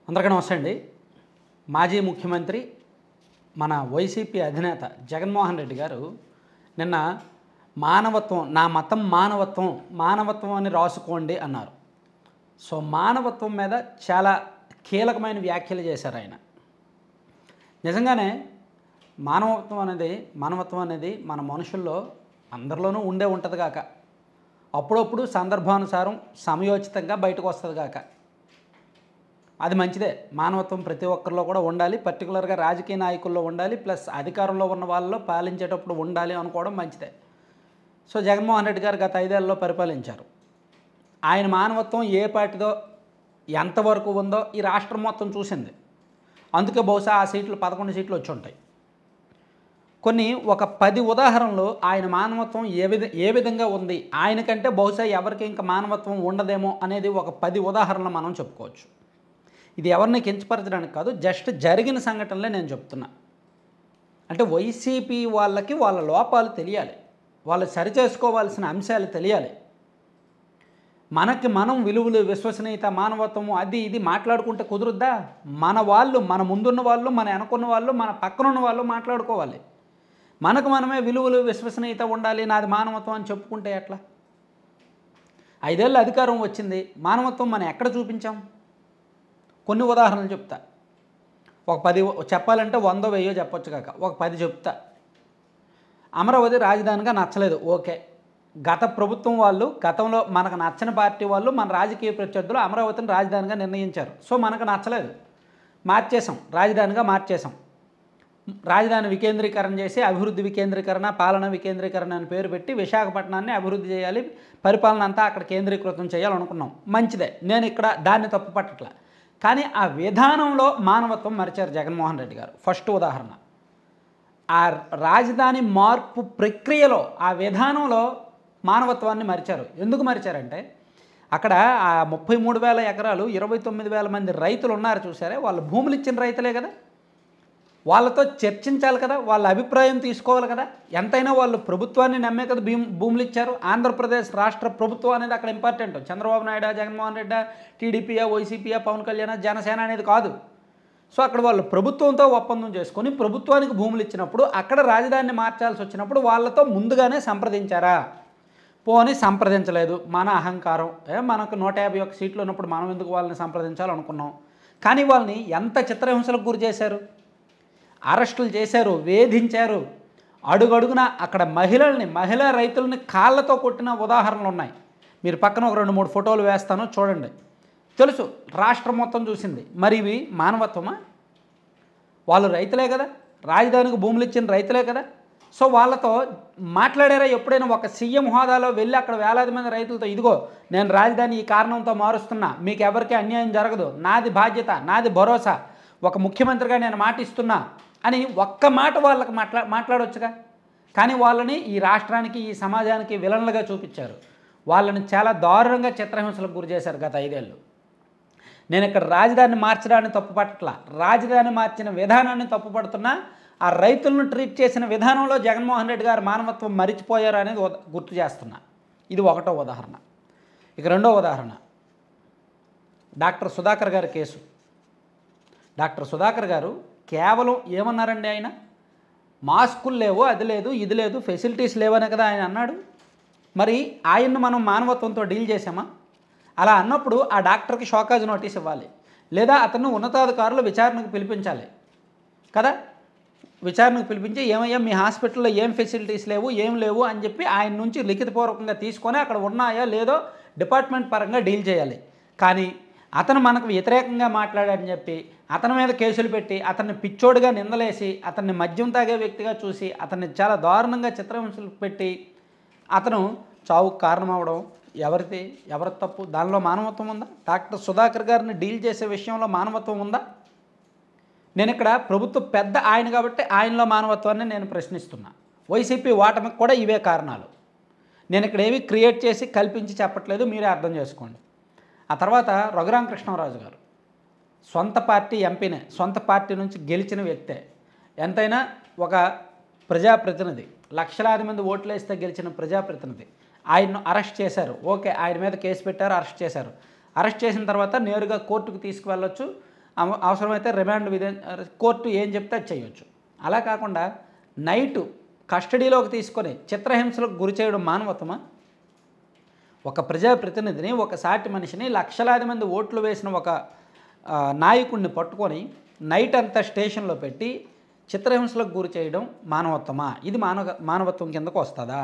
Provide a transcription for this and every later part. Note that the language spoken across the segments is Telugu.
అందరికీ నమస్తే అండి మాజీ ముఖ్యమంత్రి మన వైసీపీ అధినేత జగన్మోహన్ రెడ్డి గారు నిన్న మానవత్వం నా మతం మానవత్వం మానవత్వం అని రాసుకోండి అన్నారు సో మానవత్వం మీద చాలా కీలకమైన వ్యాఖ్యలు చేశారు ఆయన నిజంగానే మానవత్వం అనేది మానవత్వం అనేది మన మనుషుల్లో అందరిలోనూ ఉండే ఉంటుంది కాక అప్పుడప్పుడు సందర్భానుసారం సమయోచితంగా బయటకు వస్తుంది కాక అది మంచిదే మానవత్వం ప్రతి ఒక్కరిలో కూడా ఉండాలి పర్టికులర్గా రాజకీయ నాయకుల్లో ఉండాలి ప్లస్ అధికారంలో ఉన్న వాళ్ళలో పాలించేటప్పుడు ఉండాలి అనుకోవడం మంచిదే సో జగన్మోహన్ రెడ్డి గారు గత ఐదేళ్లలో పరిపాలించారు ఆయన మానవత్వం ఏ పార్టీదో ఎంతవరకు ఉందో ఈ రాష్ట్రం మొత్తం చూసింది అందుకే బహుశా ఆ సీట్లు పదకొండు సీట్లు వచ్చి ఉంటాయి కొన్ని ఒక పది ఉదాహరణలు ఆయన మానవత్వం ఏ విధ ఏ విధంగా ఉంది ఆయనకంటే బహుశా ఎవరికి ఇంకా మానవత్వం ఉండదేమో అనేది ఒక పది ఉదాహరణలు మనం చెప్పుకోవచ్చు ఇది ఎవరిని కించపరచడానికి కాదు జస్ట్ జరిగిన సంఘటనలే నేను చెప్తున్నా అంటే వైసీపీ వాళ్ళకి వాళ్ళ లోపాలు తెలియాలి వాళ్ళు సరిచేసుకోవాల్సిన అంశాలు తెలియాలి మనకి మనం విలువలు విశ్వసనీయత మానవత్వము అది ఇది మాట్లాడుకుంటే కుదురుద్దా మన వాళ్ళు మన ముందున్న వాళ్ళు మన వెనకున్న వాళ్ళు మన పక్కనున్న వాళ్ళు మాట్లాడుకోవాలి మనకు మనమే విలువలు విశ్వసనీయత ఉండాలి నాది మానవత్వం అని చెప్పుకుంటే ఎట్లా ఐదేళ్ళు అధికారం వచ్చింది మానవత్వం మనం ఎక్కడ చూపించాం కొన్ని ఉదాహరణలు చెప్తా ఒక పది చెప్పాలంటే వందో వెయ్యో చెప్పొచ్చు కాక ఒక పది చెప్తా అమరావతి రాజధానిగా నచ్చలేదు ఓకే గత ప్రభుత్వం వాళ్ళు గతంలో మనకు నచ్చని పార్టీ వాళ్ళు మన రాజకీయ ప్రత్యర్థులు అమరావతిని రాజధానిగా నిర్ణయించారు సో మనకు నచ్చలేదు మార్చేసాం రాజధానిగా మార్చేసాం రాజధాని వికేంద్రీకరణ చేసి అభివృద్ధి వికేంద్రీకరణ పాలన వికేంద్రీకరణ అని పేరు పెట్టి విశాఖపట్నాన్ని అభివృద్ధి చేయాలి పరిపాలన అంతా అక్కడ కేంద్రీకృతం చేయాలనుకున్నాం మంచిదే నేను ఇక్కడ దాన్ని తప్పు పట్టట్ల కానీ ఆ విధానంలో మానవత్వం మరిచారు జగన్మోహన్ రెడ్డి గారు ఫస్ట్ ఉదాహరణ ఆ రాజధాని మార్పు ప్రక్రియలో ఆ విధానంలో మానవత్వాన్ని మరిచారు ఎందుకు మరిచారంటే అక్కడ ఆ ముప్పై మూడు వేల ఎకరాలు ఇరవై తొమ్మిది వేల మంది రైతులు ఉన్నారు చూసారే వాళ్ళు భూములు ఇచ్చిన రైతులే కదా వాళ్ళతో చర్చించాలి కదా వాళ్ళ అభిప్రాయం తీసుకోవాలి కదా ఎంతైనా వాళ్ళు ప్రభుత్వాన్ని నమ్మే కదా భూమి భూములు ఇచ్చారు ఆంధ్రప్రదేశ్ రాష్ట్ర ప్రభుత్వం అనేది అక్కడ ఇంపార్టెంట్ చంద్రబాబు నాయుడు జగన్మోహన్ రెడ్డి టీడీపీయా వైసీపీయా పవన్ కళ్యాణ్ జనసేన అనేది కాదు సో అక్కడ వాళ్ళు ప్రభుత్వంతో ఒప్పందం చేసుకొని ప్రభుత్వానికి భూములు ఇచ్చినప్పుడు అక్కడ రాజధానిని మార్చాల్సి వచ్చినప్పుడు వాళ్ళతో ముందుగానే సంప్రదించారా పోని సంప్రదించలేదు మన అహంకారం ఏ మనకు నూట యాభై ఒక్క సీట్లు ఉన్నప్పుడు మనం ఎందుకు వాళ్ళని సంప్రదించాలనుకున్నాం కానీ వాళ్ళని ఎంత చిత్రహింసలకు గురి చేశారు అరెస్టులు చేశారు వేధించారు అడుగడుగున అక్కడ మహిళల్ని మహిళా రైతులని కాళ్ళతో కొట్టిన ఉదాహరణలు ఉన్నాయి మీరు పక్కన ఒక రెండు మూడు ఫోటోలు వేస్తాను చూడండి తెలుసు రాష్ట్రం మొత్తం చూసింది మరి ఇవి మానవత్వమా వాళ్ళు రైతులే కదా రాజధానికి భూములు ఇచ్చిన రైతులే కదా సో వాళ్ళతో మాట్లాడారా ఎప్పుడైనా ఒక సీఎం హోదాలో వెళ్ళి అక్కడ వేలాది మంది రైతులతో ఇదిగో నేను రాజధాని ఈ కారణంతో మారుస్తున్నా మీకు ఎవరికి అన్యాయం జరగదు నాది బాధ్యత నాది భరోసా ఒక ముఖ్యమంత్రిగా నేను మాట ఇస్తున్నా అని ఒక్క మాట వాళ్ళకి మాట్లా మాట్లాడవచ్చుగా కానీ వాళ్ళని ఈ రాష్ట్రానికి ఈ సమాజానికి విలన్లుగా చూపించారు వాళ్ళని చాలా దారుణంగా చిత్రహింసలకు గురి చేశారు గత ఐదేళ్ళు నేను ఇక్కడ రాజధాని మార్చడాన్ని తప్పుపట్టట్లా రాజధాని మార్చిన విధానాన్ని తప్పుపడుతున్నా ఆ రైతులను ట్రీట్ చేసిన విధానంలో జగన్మోహన్ రెడ్డి గారు మానవత్వం మరిచిపోయారు అనేది ఉద- గుర్తు చేస్తున్నా ఇది ఒకటో ఉదాహరణ ఇక రెండో ఉదాహరణ డాక్టర్ సుధాకర్ గారి కేసు డాక్టర్ సుధాకర్ గారు కేవలం ఏమన్నారండి ఆయన మాస్కులు లేవు అది లేదు ఇది లేదు ఫెసిలిటీస్ లేవనే కదా ఆయన అన్నాడు మరి ఆయన్ను మనం మానవత్వంతో డీల్ చేసామా అలా అన్నప్పుడు ఆ డాక్టర్కి షోకాజ్ నోటీస్ ఇవ్వాలి లేదా అతను ఉన్నతాధికారులు విచారణకు పిలిపించాలి కదా విచారణకు పిలిపించి ఏమయ్యా మీ హాస్పిటల్లో ఏం ఫెసిలిటీస్ లేవు ఏం లేవు అని చెప్పి ఆయన నుంచి లిఖితపూర్వకంగా తీసుకొని అక్కడ ఉన్నాయా లేదో డిపార్ట్మెంట్ పరంగా డీల్ చేయాలి కానీ అతను మనకు వ్యతిరేకంగా మాట్లాడాడని చెప్పి అతని మీద కేసులు పెట్టి అతన్ని పిచ్చోడుగా నిందలేసి అతన్ని మద్యం తాగే వ్యక్తిగా చూసి అతన్ని చాలా దారుణంగా చిత్రహింసలు పెట్టి అతను చావుకు కారణమవడం ఎవరిది ఎవరి తప్పు దానిలో మానవత్వం ఉందా డాక్టర్ సుధాకర్ గారిని డీల్ చేసే విషయంలో మానవత్వం ఉందా నేను ఇక్కడ ప్రభుత్వ పెద్ద ఆయన కాబట్టి ఆయనలో మానవత్వాన్ని నేను ప్రశ్నిస్తున్నా వైసీపీ ఓటమికి కూడా ఇవే కారణాలు నేను ఇక్కడ ఏవి క్రియేట్ చేసి కల్పించి చెప్పట్లేదు మీరే అర్థం చేసుకోండి ఆ తర్వాత రఘురామకృష్ణరాజు గారు సొంత పార్టీ ఎంపీనే సొంత పార్టీ నుంచి గెలిచిన వ్యక్తే ఎంతైనా ఒక ప్రజాప్రతినిధి లక్షలాది మంది ఓట్లు వేస్తే గెలిచిన ప్రజాప్రతినిధి ఆయన్ను అరెస్ట్ చేశారు ఓకే ఆయన మీద కేసు పెట్టారు అరెస్ట్ చేశారు అరెస్ట్ చేసిన తర్వాత నేరుగా కోర్టుకు తీసుకువెళ్ళొచ్చు అవ- అవసరమైతే రిమాండ్ విధి కోర్టు ఏం చెప్తే అది చేయొచ్చు అలా కాకుండా నైట్ కస్టడీలోకి తీసుకొని చిత్రహింసలకు గురి చేయడం మానవత్వమా ఒక ప్రజాప్రతినిధిని ఒక సాటి మనిషిని లక్షలాది మంది ఓట్లు వేసిన ఒక ఆ, నాయకుడిని పట్టుకొని నైట్ అంతా స్టేషన్లో పెట్టి చిత్రహింసలకు గురి చేయడం మానవత్వమా ఇది మానవ మానవత్వం కిందకు వస్తుందా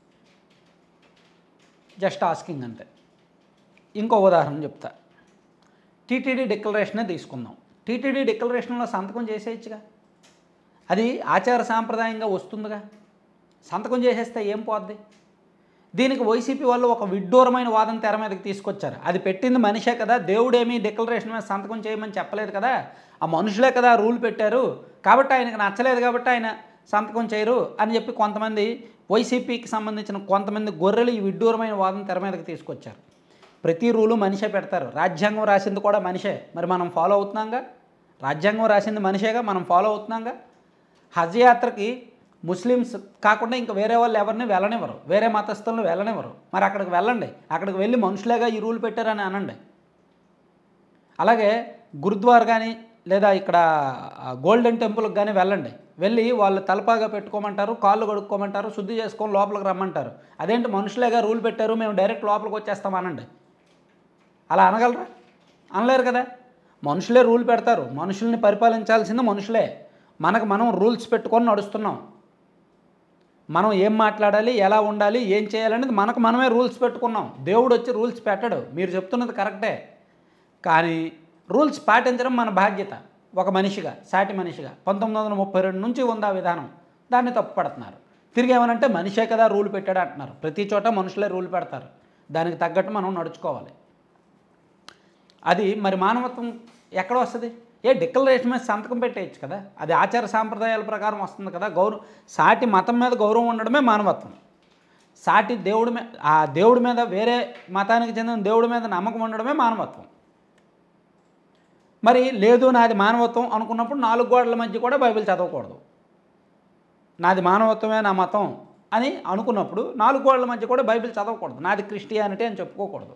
జస్ట్ ఆస్కింగ్ అంతే ఇంకో ఉదాహరణ చెప్తా టీటీడీ డిక్లరేషనే తీసుకుందాం టీటీడీ డిక్లరేషన్లో సంతకం చేసేయచ్చుగా అది ఆచార సాంప్రదాయంగా వస్తుందిగా సంతకం చేసేస్తే ఏం పోద్ది దీనికి వైసీపీ వాళ్ళు ఒక విడ్డూరమైన వాదన తెర మీదకి తీసుకొచ్చారు అది పెట్టింది మనిషే కదా దేవుడేమీ డిక్లరేషన్ మీద సంతకం చేయమని చెప్పలేదు కదా ఆ మనుషులే కదా రూల్ పెట్టారు కాబట్టి ఆయనకు నచ్చలేదు కాబట్టి ఆయన సంతకం చేయరు అని చెప్పి కొంతమంది వైసీపీకి సంబంధించిన కొంతమంది గొర్రెలు ఈ విడ్డూరమైన వాదన తెర మీదకి తీసుకొచ్చారు ప్రతి రూలు మనిషే పెడతారు రాజ్యాంగం రాసింది కూడా మనిషే మరి మనం ఫాలో అవుతున్నాంగా రాజ్యాంగం రాసింది మనిషేగా మనం ఫాలో అవుతున్నాంగా హజ్ యాత్రకి ముస్లిమ్స్ కాకుండా ఇంకా వేరే వాళ్ళు ఎవరిని వెళ్ళనివ్వరు వేరే మతస్థులను వెళ్ళనివ్వరు మరి అక్కడికి వెళ్ళండి అక్కడికి వెళ్ళి మనుషులేగా ఈ రూల్ పెట్టారని అనండి అలాగే గురుద్వార్ కానీ లేదా ఇక్కడ ఆ, గోల్డెన్ టెంపుల్కి కానీ వెళ్ళండి వెళ్ళి వాళ్ళు తలపాగా పెట్టుకోమంటారు కాళ్ళు కడుక్కోమంటారు శుద్ధి చేసుకొని లోపలికి రమ్మంటారు అదేంటి మనుషులేగా రూల్ పెట్టారు మేము డైరెక్ట్ లోపలికి వచ్చేస్తాం అనండి అలా అనగలరా అనలేరు కదా మనుషులే రూల్ పెడతారు మనుషుల్ని పరిపాలించాల్సింది మనుషులే మనకు మనం రూల్స్ పెట్టుకొని నడుస్తున్నాం మనం ఏం మాట్లాడాలి ఎలా ఉండాలి ఏం చేయాలనేది మనకు మనమే రూల్స్ పెట్టుకున్నాం దేవుడు వచ్చి రూల్స్ పెట్టడు మీరు చెప్తున్నది కరెక్టే కానీ రూల్స్ పాటించడం మన బాధ్యత ఒక మనిషిగా సాటి మనిషిగా పంతొమ్మిది వందల ముప్పై రెండు నుంచి ఉంది ఆ విధానం దాన్ని తప్పుపడుతున్నారు తిరిగి ఏమనంటే మనిషే కదా రూల్ పెట్టాడు అంటున్నారు ప్రతి చోట మనుషులే రూల్ పెడతారు దానికి తగ్గట్టు మనం నడుచుకోవాలి అది మరి మానవత్వం ఎక్కడ వస్తుంది ఏ డిక్లరేషన్ మీద సంతకం పెట్టేయచ్చు కదా అది ఆచార సాంప్రదాయాల ప్రకారం వస్తుంది కదా గౌరవం సాటి మతం మీద గౌరవం ఉండడమే మానవత్వం సాటి దేవుడి మీద ఆ దేవుడి మీద వేరే మతానికి చెందిన దేవుడి మీద నమ్మకం ఉండడమే మానవత్వం మరి లేదు నాది మానవత్వం అనుకున్నప్పుడు నాలుగు గోడల మధ్య కూడా బైబిల్ చదవకూడదు నాది మానవత్వమే నా మతం అని అనుకున్నప్పుడు నాలుగు గోడల మధ్య కూడా బైబిల్ చదవకూడదు నాది క్రిస్టియానిటీ అని చెప్పుకోకూడదు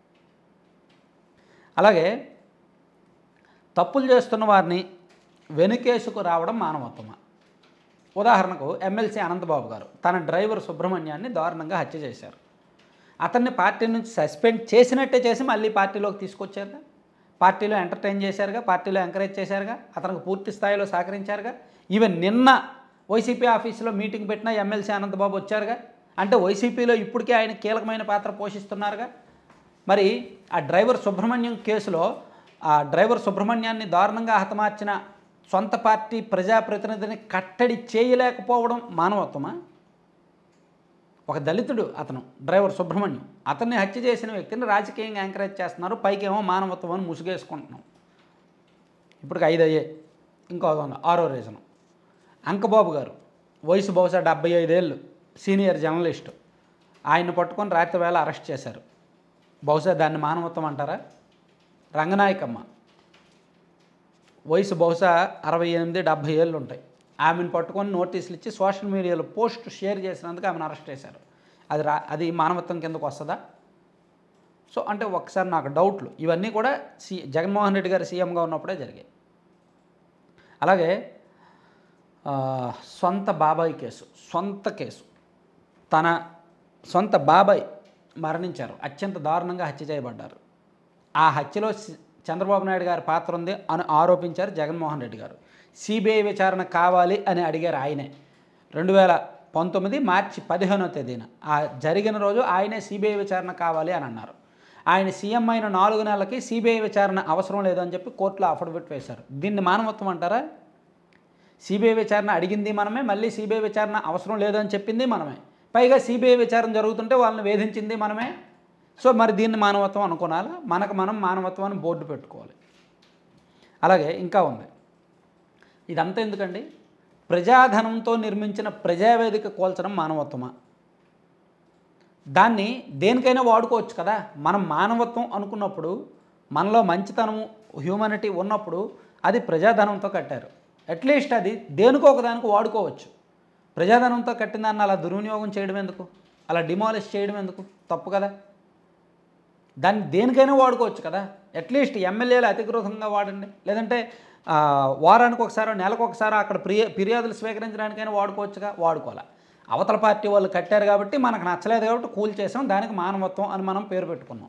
అలాగే తప్పులు చేస్తున్న వారిని వెనుకేసుకు రావడం మానవత్వమా ఉదాహరణకు ఎమ్మెల్సీ అనంతబాబు గారు తన డ్రైవర్ సుబ్రహ్మణ్యాన్ని దారుణంగా హత్య చేశారు అతన్ని పార్టీ నుంచి సస్పెండ్ చేసినట్టే చేసి మళ్ళీ పార్టీలోకి తీసుకొచ్చారుగా పార్టీలో ఎంటర్టైన్ చేశారుగా పార్టీలో ఎంకరేజ్ చేశారుగా అతనికి పూర్తి స్థాయిలో సహకరించారుగా ఈవెన్ నిన్న వైసీపీ ఆఫీసులో మీటింగ్ పెట్టిన ఎమ్మెల్సీ అనంతబాబు వచ్చారుగా అంటే వైసీపీలో ఇప్పటికే ఆయన కీలకమైన పాత్ర పోషిస్తున్నారుగా మరి ఆ డ్రైవర్ సుబ్రహ్మణ్యం కేసులో ఆ డ్రైవర్ సుబ్రహ్మణ్యాన్ని దారుణంగా హతమార్చిన సొంత పార్టీ ప్రజాప్రతినిధిని కట్టడి చేయలేకపోవడం మానవత్వమా ఒక దళితుడు అతను డ్రైవర్ సుబ్రహ్మణ్యం అతన్ని హత్య చేసిన వ్యక్తిని రాజకీయంగా ఎంకరేజ్ చేస్తున్నారు పైకేమో మానవత్వం అని ముసుగేసుకుంటున్నాం ఇప్పటికి ఐదు అయ్యే ఇంకో ఉంది ఆరో రీజన్ అంకబాబు గారు వయసు బహుశా డెబ్బై ఐదేళ్ళు సీనియర్ జర్నలిస్ట్ ఆయన పట్టుకొని రాత్రి వేళ అరెస్ట్ చేశారు బహుశా దాన్ని మానవత్వం అంటారా రంగనాయకమ్మ వయసు బహుశా అరవై ఎనిమిది డెబ్భై ఏళ్ళు ఉంటాయి ఆమెను పట్టుకొని నోటీసులు ఇచ్చి సోషల్ మీడియాలో పోస్ట్ షేర్ చేసినందుకు ఆమెను అరెస్ట్ చేశారు అది రా అది మానవత్వం కిందకు వస్తుందా సో అంటే ఒకసారి నాకు డౌట్లు ఇవన్నీ కూడా సి జగన్మోహన్ రెడ్డి గారు సీఎంగా ఉన్నప్పుడే జరిగాయి అలాగే ఆ, సొంత బాబాయ్ కేసు సొంత కేసు తన సొంత బాబాయ్ మరణించారు అత్యంత దారుణంగా హత్య చేయబడ్డారు ఆ హత్యలో సి- చంద్రబాబు నాయుడు గారి పాత్ర ఉంది అని ఆరోపించారు జగన్మోహన్ రెడ్డి గారు సిబిఐ విచారణ కావాలి అని అడిగారు ఆయనే రెండు వేల పంతొమ్మిది మార్చి పదిహేనో తేదీన ఆ జరిగిన రోజు ఆయనే సిబిఐ విచారణ కావాలి అని అన్నారు ఆయన సీఎం అయిన నాలుగు నెలలకి సిబిఐ విచారణ అవసరం లేదని చెప్పి కోర్టులో అఫిడవిట్ వేశారు దీన్ని మానవత్వం అంటారా సిబిఐ విచారణ అడిగింది మనమే మళ్ళీ సిబిఐ విచారణ అవసరం లేదని చెప్పింది మనమే పైగా సిబిఐ విచారణ జరుగుతుంటే వాళ్ళని వేధించింది మనమే సో మరి దీన్ని మానవత్వం అనుకోనాలా మనకు మనం మానవత్వం అని బోర్డు పెట్టుకోవాలి అలాగే ఇంకా ఉంది ఇదంతా ఎందుకండి ప్రజాధనంతో నిర్మించిన ప్రజావేదిక కోల్చడం మానవత్వమా దాన్ని దేనికైనా వాడుకోవచ్చు కదా మనం మానవత్వం అనుకున్నప్పుడు మనలో మంచితనము హ్యూమనిటీ ఉన్నప్పుడు అది ప్రజాధనంతో కట్టారు అట్లీస్ట్ అది దేనికో ఒకదానికి వాడుకోవచ్చు ప్రజాధనంతో కట్టిన దాన్ని అలా దుర్వినియోగం చేయడం ఎందుకు అలా డిమాలిష్ చేయడం ఎందుకు తప్పు కదా దాన్ని దేనికైనా వాడుకోవచ్చు కదా అట్లీస్ట్ ఎమ్మెల్యేలు అధికృతంగా వాడండి లేదంటే ఆ, వారానికి ఒకసారి నెలకు ఒకసారి అక్కడ ప్రియ ఫిర్యాదులు స్వీకరించడానికైనా వాడుకోవచ్చుగా వాడుకోవాలి అవతల పార్టీ వాళ్ళు కట్టారు కాబట్టి మనకు నచ్చలేదు కాబట్టి కూల్ చేసాం దానికి మానవత్వం అని మనం పేరు పెట్టుకున్నాం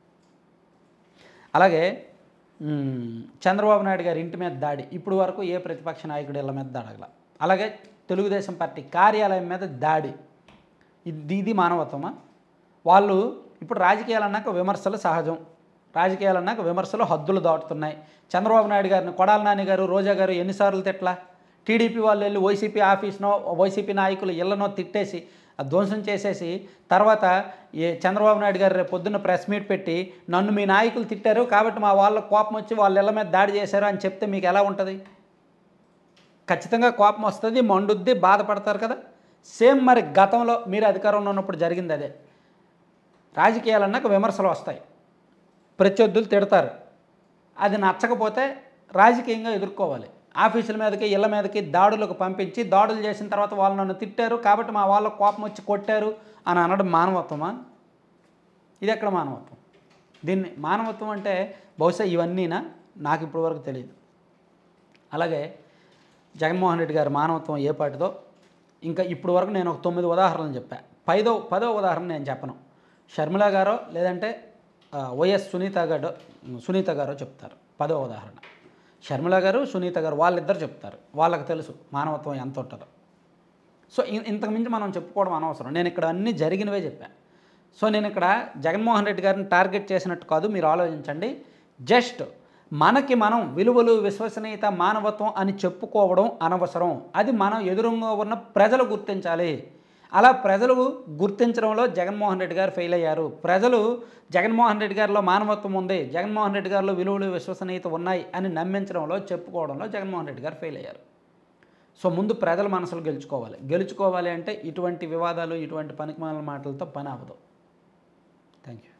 అలాగే మ్, చంద్రబాబు నాయుడు గారి ఇంటి మీద దాడి ఇప్పుడు వరకు ఏ ప్రతిపక్ష నాయకుడు ఇళ్ళ మీద దాడగల అలాగే తెలుగుదేశం పార్టీ కార్యాలయం మీద దాడి ఇది ఇది మానవత్వమా వాళ్ళు ఇప్పుడు రాజకీయాలు అన్నాక విమర్శలు సహజం రాజకీయాలు అన్నాక విమర్శలు హద్దులు దాటుతున్నాయి చంద్రబాబు నాయుడు గారిని కొడాల నాని గారు రోజా గారు ఎన్నిసార్లు తిట్లా టీడీపీ వాళ్ళు వెళ్ళి వైసీపీ ఆఫీస్నో వైసీపీ నాయకులు ఇళ్లనో తిట్టేసి ఆ ధ్వంసం చేసేసి తర్వాత ఏ చంద్రబాబు నాయుడు గారు రేపు పొద్దున్న ప్రెస్ మీట్ పెట్టి నన్ను మీ నాయకులు తిట్టారు కాబట్టి మా వాళ్ళ కోపం వచ్చి వాళ్ళ ఇళ్ళ మీద దాడి చేశారు అని చెప్తే మీకు ఎలా ఉంటుంది ఖచ్చితంగా కోపం వస్తుంది మండుద్ది బాధపడతారు కదా సేమ్ మరి గతంలో మీరు అధికారంలో ఉన్నప్పుడు జరిగింది అదే రాజకీయాలు అన్నాక విమర్శలు వస్తాయి ప్రత్యర్థులు తిడతారు అది నచ్చకపోతే రాజకీయంగా ఎదుర్కోవాలి ఆఫీసుల మీదకి ఇళ్ళ మీదకి దాడులకు పంపించి దాడులు చేసిన తర్వాత వాళ్ళు నన్ను తిట్టారు కాబట్టి మా వాళ్ళకు కోపం వచ్చి కొట్టారు అని అనడం మానవత్వమా ఇది ఎక్కడ మానవత్వం దీన్ని మానవత్వం అంటే బహుశా ఇవన్నీనా నాకు ఇప్పటివరకు తెలియదు అలాగే జగన్మోహన్ రెడ్డి గారి మానవత్వం ఏ పాటిదో ఇంకా ఇప్పుడు వరకు నేను ఒక తొమ్మిది ఉదాహరణలు చెప్పా పైదో పదో ఉదాహరణ నేను చెప్పను షర్మిల గారో లేదంటే ఆ, వైఎస్ సునీత గారో సునీత గారో చెప్తారు పదో ఉదాహరణ షర్మిల గారు సునీత గారు వాళ్ళిద్దరు చెప్తారు వాళ్ళకి తెలుసు మానవత్వం ఎంత ఉంటుందో సో ఇ- ఇంతకు మించి మనం చెప్పుకోవడం అనవసరం నేను ఇక్కడ అన్నీ జరిగినవే చెప్పాను సో నేను ఇక్కడ జగన్మోహన్ రెడ్డి గారిని టార్గెట్ చేసినట్టు కాదు మీరు ఆలోచించండి జస్ట్ మనకి మనం విలువలు విశ్వసనీయత మానవత్వం అని చెప్పుకోవడం అనవసరం అది మనం ఎదురుగా ఉన్న ప్రజలు గుర్తించాలి అలా ప్రజలు గుర్తించడంలో జగన్మోహన్ రెడ్డి గారు ఫెయిల్ అయ్యారు ప్రజలు జగన్మోహన్ రెడ్డి గారిలో మానవత్వం ఉంది జగన్మోహన్ రెడ్డి గారిలో విలువలు విశ్వసనీయత ఉన్నాయి అని నమ్మించడంలో చెప్పుకోవడంలో జగన్మోహన్ రెడ్డి గారు ఫెయిల్ అయ్యారు సో ముందు ప్రజల మనసులు గెలుచుకోవాలి గెలుచుకోవాలి అంటే ఇటువంటి వివాదాలు ఇటువంటి పనికిమాల మాటలతో పని అవ్వదు థ్యాంక్ యూ